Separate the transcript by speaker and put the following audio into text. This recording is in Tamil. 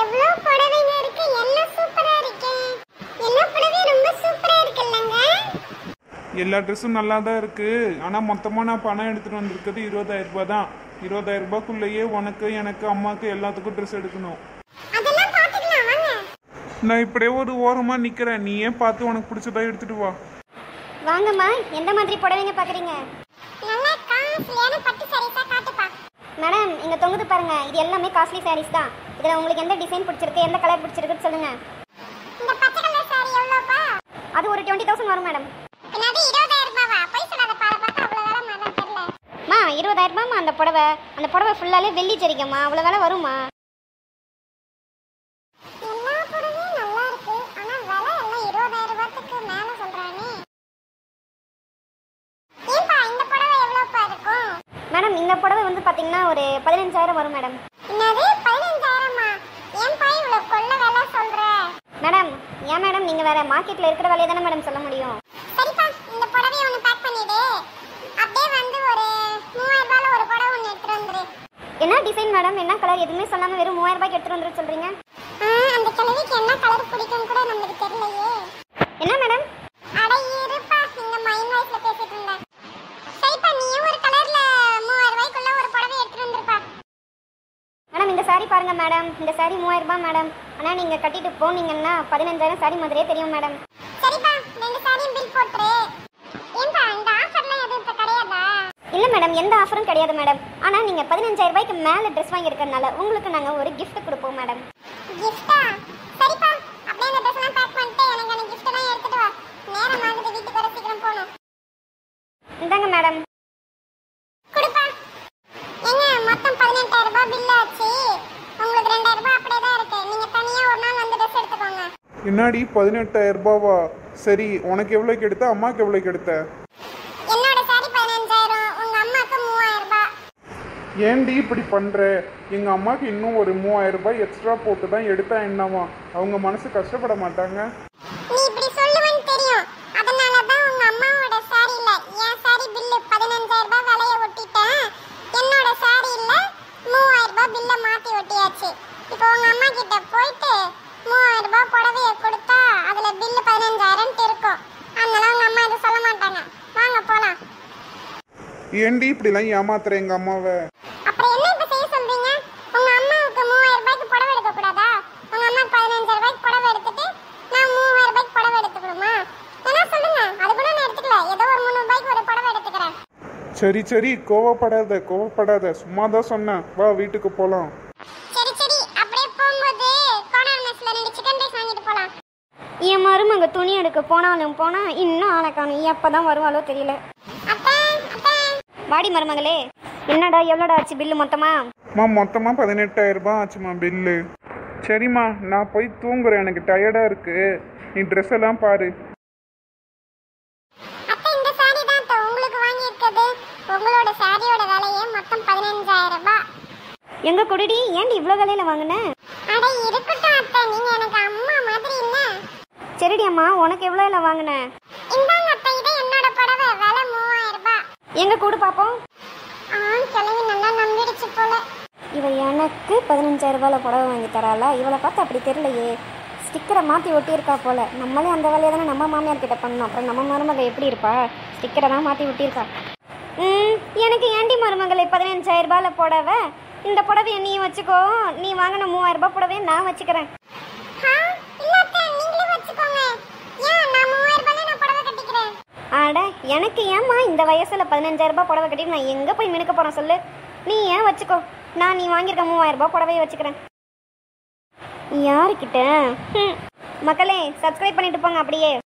Speaker 1: எவ்வளவு புடவைங்க இருக்கு எல்லாம் சூப்பரா இருக்கு எல்லா புடவையும் ரொம்ப சூப்பரா இருக்குல்லங்க
Speaker 2: எல்லா ட்ரெஸ்ஸும் நல்லா தான் இருக்கு ஆனால் மொத்தமாக நான் பணம் எடுத்துட்டு வந்திருக்கிறது இருபதாயிரம் ரூபாய் தான் இருபதாயிரம் ரூபாய்க்குள்ளேயே உனக்கு எனக்கு அம்மாவுக்கு எல்லாத்துக்கும் ட்ரெஸ் எடுக்கணும்
Speaker 1: அதெல்லாம் பாத்துக்கலாம் வாங்க
Speaker 2: நான் இப்படியே ஒரு ஓரமாக நிற்கிறேன் நீயே பார்த்து உனக்கு பிடிச்சதா எடுத்துட்டு வா
Speaker 3: வாங்கம்மா எந்த மாதிரி புடவைங்க பார்க்குறீங்க
Speaker 1: நல்லா காஸ்ட்லியான பட்டு சாரீஸா காட்டுப்பா
Speaker 3: மேடம் இங்கே தொங்குது பாருங்க இது எல்லாமே காஸ்ட்லி சாரீஸ் தான் இதில் உங்களுக்கு எந்த டிசைன் பிடிச்சிருக்கு எந்த கலர் பிடிச்சிருக்குன்னு சொல்லுங்க
Speaker 1: இந்த பச்சை கலர் சாரி எவ்வளவுப்பா
Speaker 3: அது ஒரு டுவெண்ட்டி தௌசண்ட் வரும் மேடம்
Speaker 1: என்னது இருபதாயிரம் ரூபாவா போய் சொல்லாத பாட பார்த்தா அவ்வளவு வேலை மாதிரி தெரியல
Speaker 3: மா இருபதாயிரம் ரூபாய்மா அந்த புடவை அந்த புடவை ஃபுல்லாலே வெள்ளி ஜரிகம்மா அவ்வளோ வேலை வருமா
Speaker 1: எல்லா புடவையும் நல்லா இருக்கு ஆனா விலை எல்லாம் இருபதாயிரம் ரூபாய்க்கு மேல சொல்றானே ஏன்பா இந்த புடவை எவ்வளவுப்பா இருக்கும்
Speaker 3: மேடம் இந்த புடவை வந்து பார்த்தீங்கன்னா ஒரு பதினஞ்சாயிரம் வரும் மேடம்
Speaker 1: என்னது பதினஞ்சாயிரமா ஏன்பா இவ்வளவு கொள்ள விலை சொல்ற
Speaker 3: மேடம் ஏன் மேடம் நீங்கள் வேற மார்க்கெட்டில் இருக்கிற வேலையை தானே மேடம் சொல்ல முடியும்
Speaker 1: சரிப்பா இந்த புடவையை ஒன்று பேக் பண்ணிடு அப்படியே வந்து ஒரு மூவாயிரம் ரூபாயில ஒரு புடவை ஒன்று எடுத்துட்டு வந்துரு
Speaker 3: என்ன டிசைன் மேடம் என்ன கலர் எதுவுமே சொல்லாமல் வெறும் மூவாயிரம் ரூபாய்க்கு எடுத்துகிட்டு வந்துரு சொல்கிறீங்க
Speaker 1: ஆ, அந்த கிழவிக்கு என்ன கலர் பிடிக்கும் கூட நம்மளுக்கு தெரியலையே
Speaker 3: என்ன மேடம்
Speaker 1: அட இருப்பா இந்த மைண்ட் வாய்ஸ்ல பேசிட்டு இருந்தேன் சரிப்பா நீயும் ஒரு கலர்ல மூவாயிரம் ரூபாய்க்குள்ள ஒரு புடவை எடுத்துட்டு வந்திருப்பா
Speaker 3: மேடம் இந்த saree பாருங்க மேடம் இந்த saree மூவாயிரம் ரூபாய் மேடம் ஆனால் நீங்கள் கட்டிட்டு போனீங்கன்னா பதினஞ்சாயிரம் saree மாதிரியே தெரியும் மேடம்
Speaker 1: சரிப்பா ரெண்டு சாரியும் பில் போட்டுரு ஏன்பா இந்த ஆஃபர்லாம் எதுவும் இப்ப கிடையாதா
Speaker 3: இல்லை மேடம் எந்த ஆஃபரும் கிடையாது மேடம் ஆனால் நீங்கள் பதினஞ்சாயிரம் ரூபாய்க்கு மேலே ட்ரெஸ் வாங்கியிருக்கறனால உங்களுக்கு நாங்கள் ஒரு gift கொடுப்போம் மேடம்
Speaker 1: கிஃப்டா சரிப்பா அப்படியே அந்த ட்ரெஸ் எல்லாம் பேக் பண்ணிட்டு எனக்கு அந்த கிஃப்ட் எல்லாம் எடுத்துட்டு வா நேரம் ஆகுது வீட்டுக்கு வர சீக்கிரம் போகணும்
Speaker 3: இந்தாங்க மேடம்
Speaker 1: கொடுப்பா ஏங்க மொத்தம் பதினெட்டாயிரம் ரூபாய் பில் ஆச்சு உங்களுக்கு ரெண்டாயிரம் ரூபாய் அப்படியே தான் இருக்கு நீங்க தனியா ஒரு நாள் வந்து ட்ரெஸ் எடுத்துக்கோங்க
Speaker 2: என்னாடி பதினெட்டாயிரம் ரூபாவா சரி உனக்கு எவ்வளோக்கு எடுத்த அம்மாவுக்கு எவ்வளோக்கு எடுத்த
Speaker 1: என்னோட சாரி பதினஞ்சாயிரம் உங்க அம்மாக்கு மூவாயிரம் ரூபாய்
Speaker 2: ஏன்டி இப்படி பண்ணுற எங்கள் அம்மாவுக்கு இன்னும் ஒரு மூவாயிரம் ரூபாய் எக்ஸ்ட்ரா போட்டு தான் எடுத்தா என்னவா அவங்க மனசு கஷ்டப்பட மாட்டாங்க
Speaker 1: நீ இப்படி சொல்லுவேன்னு தெரியும் அதனால தான் உங்க அம்மாவோட சாரியில என் சாரி பில்லு பதினஞ்சாயிரம் ரூபாய் விலைய ஒட்டிட்டேன் என்னோட சாரியில மூவாயிரம் ரூபாய் பில்ல மாத்தி ஒட்டியாச்சு இப்போ உங்க அம்மா கிட்ட போயிட்டு மூவாயிரம் ரூபாய் புடவைய கொடுத்தா அதுல பில்லு பதினஞ்சாயிரம் இருக்கும் அதனால உங்க அம்மா இது சொல்ல மாட்டாங்க வாங்க போலாம்
Speaker 2: ஏன்டி இப்படிலாம் ஏமாத்துற எங்கள் அம்மாவை
Speaker 1: அப்புறம் என்ன இப்ப செய்ய சொல்றீங்க உங்க அம்மாவுக்கு மூவாயிரம் ரூபாய்க்கு புடவை எடுக்க கூடாதா உங்க அம்மாக்கு பதினஞ்சாயிரம் ரூபாய்க்கு புடவை எடுத்துட்டு நான் மூவாயிரம் ரூபாய்க்கு புடவை எடுத்துக்கணுமா என்ன சொல்லுங்க அது கூட நான் எடுத்துக்கல ஏதோ ஒரு முந்நூறு ரூபாய்க்கு ஒரு புடவை எடுத்துக்கிறேன்
Speaker 2: சரி சரி கோவப்படாத கோவப்படாத சும்மா தான் சொன்னேன் வா வீட்டுக்கு போகலாம்
Speaker 1: சரி சரி அப்படியே போகும்போது கோனார் மெஸ்ல ரெண்டு சிக்கன் ரைஸ் வாங்கிட்டு போலாம்
Speaker 3: என் மருமக துணி எடுக்க போனாலும் போனால் இன்னும் ஆளை காணும் எப்போ தான் வருவாளோ தெரியல
Speaker 1: அத்தை அத்தை
Speaker 3: வாடி மருமகளே என்னடா எவ்வளோடா ஆச்சு பில்லு மொத்தமா
Speaker 2: மா மொத்தமாக பதினெட்டாயிரம் ரூபாய் ஆச்சுமா பில்லு சரிம்மா நான் போய் தூங்குறேன் எனக்கு டயர்டாக இருக்கு நீ ட்ரெஸ் எல்லாம் பாரு
Speaker 1: அத்தை இந்த சாரி தான் அத்தை உங்களுக்கு வாங்கி இருக்குது உங்களோட சாரியோட விலையே மொத்தம் பதினஞ்சாயிரம் ரூபாய்
Speaker 3: எங்க குடிடி ஏன்டி இவ்வளோ விலையில வாங்கின
Speaker 1: அட இருக்கட்டும் அத்தை நீங்க எனக்கு அம்மா மாதிரி இல்ல
Speaker 3: சரிடி அம்மா உனக்கு எவ்வளோ இல்லை வாங்கின
Speaker 1: இந்தாங்க அத்தை இது என்னோட புடவை விலை மூவாயிரம் ரூபாய்
Speaker 3: எங்க கூடு பார்ப்போம்
Speaker 1: ஆ கிளவி நல்லா நம்பிடுச்சு போல
Speaker 3: இவ எனக்கு பதினஞ்சாயிரம் ரூபாயில் புடவை வாங்கி தராளா இவளை பார்த்து அப்படி தெரியலையே ஸ்டிக்கரை மாற்றி ஒட்டியிருக்கா போல நம்மளே அந்த வேலையை தானே நம்ம மாமியார் கிட்ட பண்ணோம் அப்புறம் நம்ம மருமக எப்படி இருப்பா ஸ்டிக்கரை தான் மாற்றி ஒட்டியிருக்கா ம் எனக்கு ஏண்டி மருமகளே பதினஞ்சாயிரம் ரூபாயில் புடவை இந்த புடவையை நீ வச்சுக்கோ நீ வாங்கின மூவாயிரம் ரூபாய் புடவையை நான் வச்சுக்கிறேன்
Speaker 1: ஆ இல்ல அத்தை நீங்களே வச்சுக்கோங்க ஏன் நான் மூவாயிரம் ரூபாய் நான் புடவை கட்டிக்கிறேன்
Speaker 3: அட எனக்கு ஏம்மா இந்த வயசில் பதினஞ்சாயிரம் ரூபாய் புடவை கட்டிட்டு நான் எங்கே போய் மினுக்க போகிறேன் சொல்லு நீ ஏன் வச்சுக்கோ நான் நீ வாங்கியிருக்க மூவாயிரம் ரூபாய் புடவையை வச்சுக்கிறேன் யாருக்கிட்ட ஹம். மக்களே சப்ஸ்கிரைப் பண்ணிட்டு போங்க அப்படியே